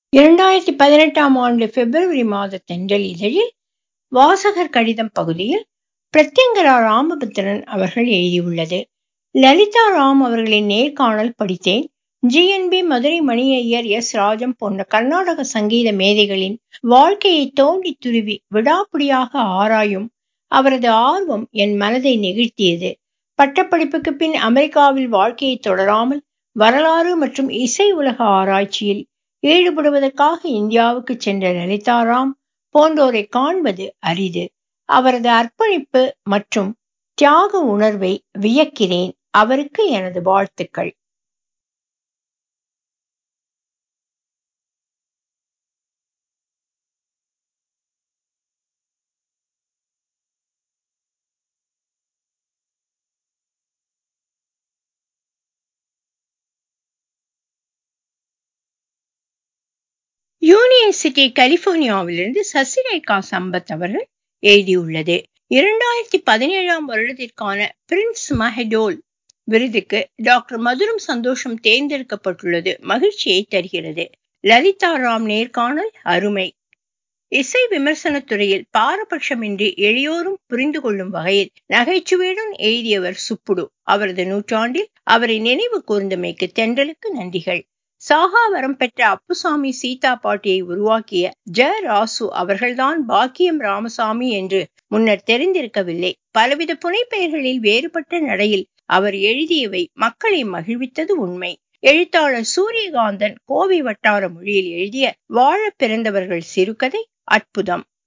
இரண்டாயிரத்தி பதினெட்டாம் ஆண்டு பிப்ரவரி மாத தென்றல் இதழில் வாசகர் கடிதம் பகுதியில் பிரத்யங்கரா ராமபத்திரன் அவர்கள் எழுதியுள்ளது லலிதா ராம் அவர்களின் நேர்காணல் படித்தேன் ஜிஎன்பி மதுரை மணி ஐயர் எஸ் ராஜம் போன்ற கர்நாடக சங்கீத மேதைகளின் வாழ்க்கையை தோண்டி துருவி விடாப்பிடியாக ஆராயும் அவரது ஆர்வம் என் மனதை நெகிழ்த்தியது பட்டப்படிப்புக்கு பின் அமெரிக்காவில் வாழ்க்கையை தொடராமல் வரலாறு மற்றும் இசை உலக ஆராய்ச்சியில் ஈடுபடுவதற்காக இந்தியாவுக்கு சென்ற லலிதா ராம் போன்றோரை காண்பது அரிது அவரது அர்ப்பணிப்பு மற்றும் தியாக உணர்வை வியக்கிறேன் அவருக்கு எனது வாழ்த்துக்கள் யூனியன் சிட்டி கலிபோர்னியாவிலிருந்து சசிரேகா சம்பத் அவர்கள் எழுதியுள்ளது இரண்டாயிரத்தி பதினேழாம் வருடத்திற்கான பிரின்ஸ் மஹடோல் விருதுக்கு டாக்டர் மதுரம் சந்தோஷம் தேர்ந்தெடுக்கப்பட்டுள்ளது மகிழ்ச்சியை தருகிறது லலிதா ராம் நேர்காணல் அருமை இசை விமர்சனத் துறையில் பாரபட்சமின்றி எளியோரும் புரிந்து கொள்ளும் வகையில் நகைச்சுவையுடன் எழுதியவர் சுப்புடு அவரது நூற்றாண்டில் அவரை நினைவு கூர்ந்தமைக்கு தென்றலுக்கு நன்றிகள் சாகாவரம் பெற்ற அப்புசாமி சீதா பாட்டியை உருவாக்கிய ஜ ராசு அவர்கள்தான் பாக்கியம் ராமசாமி என்று முன்னர் தெரிந்திருக்கவில்லை பலவித புனைப்பெயர்களில் வேறுபட்ட நடையில் அவர் எழுதியவை மக்களை மகிழ்வித்தது உண்மை எழுத்தாளர் சூரியகாந்தன் கோவை வட்டார மொழியில் எழுதிய வாழ பிறந்தவர்கள் சிறுகதை அற்புதம்